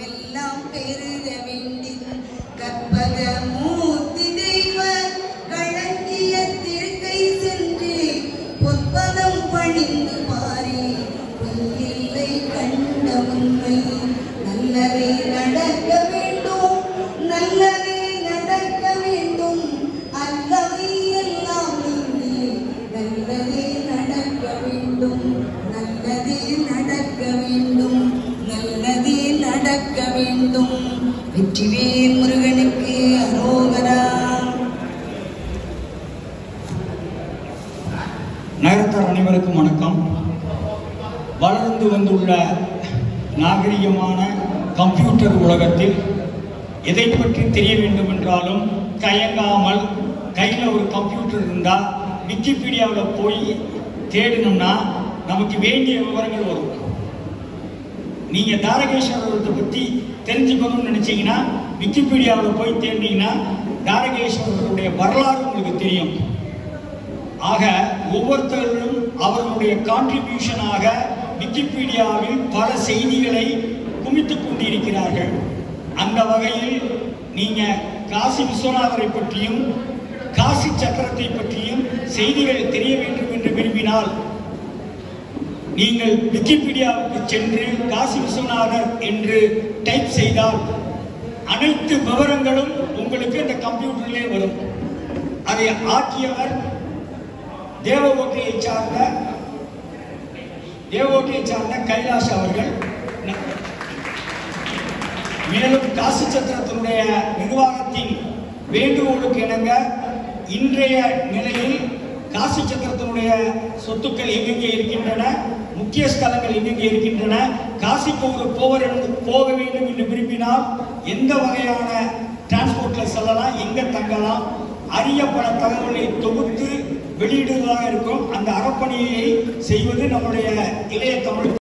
எல்லாம் பெருக வேண்டின் கற்பக மூர்த்தி தெய்வ களஞ்சிய திருக்கை சென்று பொற்பதம் பணிந்து மாறி பொய்யில்லை கண்ட உண்மை நல்லதே நடக்க வேண்டும் நல்லதே நடக்க வேண்டும் அல்லவை எல்லாம் நீங்கி நல்லதே நடக்க வேண்டும் நல்லதே நடக்க வேண்டும் நல்லதே நடக்க வேண்டும் வெற்றிவேல் முருகனுக்கு அரோகரா நகரத்தார் அனைவருக்கும் வணக்கம் வளர்ந்து வந்துள்ள நாகரிகமான கம்ப்யூட்டர் உலகத்தில் எதை பற்றி தெரிய வேண்டும் என்றாலும் தயங்காமல் கையில் ஒரு கம்ப்யூட்டர் இருந்தால் விக்கிபீடியாவில் போய் தேடினோம்னா நமக்கு வேண்டிய விவரங்கள் வரும் நீங்கள் தாரகேஸ்வரத்தை பற்றி தெரிஞ்சுக்கணும்னு நினச்சிங்கன்னா விக்கிபீடியாவில் போய் தேடினீங்கன்னா தாரகேஸ்வரருடைய வரலாறு உங்களுக்கு தெரியும் ஆக ஒவ்வொருத்தரும் அவர்களுடைய கான்ட்ரிபியூஷனாக விக்கிபீடியாவில் பல செய்திகளை குமித்துக் கொண்டிருக்கிறார்கள் அந்த வகையில் நீங்க காசி விஸ்வநாதரை பற்றியும் காசி சக்கரத்தை பற்றியும் செய்திகள் தெரிய வேண்டும் என்று விரும்பினால் நீங்கள் விக்கிபீடியாவுக்கு சென்று காசி விஸ்வநாதர் என்று டைப் செய்தால் அனைத்து விவரங்களும் உங்களுக்கு இந்த கம்ப்யூட்டரிலே வரும் அதை ஆக்கியவர் தேவகோட்டையை சார்ந்த தேவகோட்டையை சார்ந்த கைலாஷ் அவர்கள் ந- மேலும் காசி சத்திரத்தினுடைய நிர்வாகத்தின் வேண்டுகோளுக்கு இணங்க இன்றைய நிலையில் காசி சத்திரத்தினுடைய சொத்துக்கள் எங்கெங்கே இருக்கின்றன முக்கிய ஸ்தலங்கள் எங்கெங்கே இருக்கின்றன காசிக்கு ஒரு போவர் என்று போக வேண்டும் என்று விரும்பினால் எந்த வகையான டிரான்ஸ்போர்ட்ல செல்லலாம் எங்க தங்கலாம் அரிய பல தகவல்களை தொகுத்து வெளியிடுவதாக இருக்கும் அந்த அறப்பணியை செய்வது நம்முடைய இளைய தமிழ்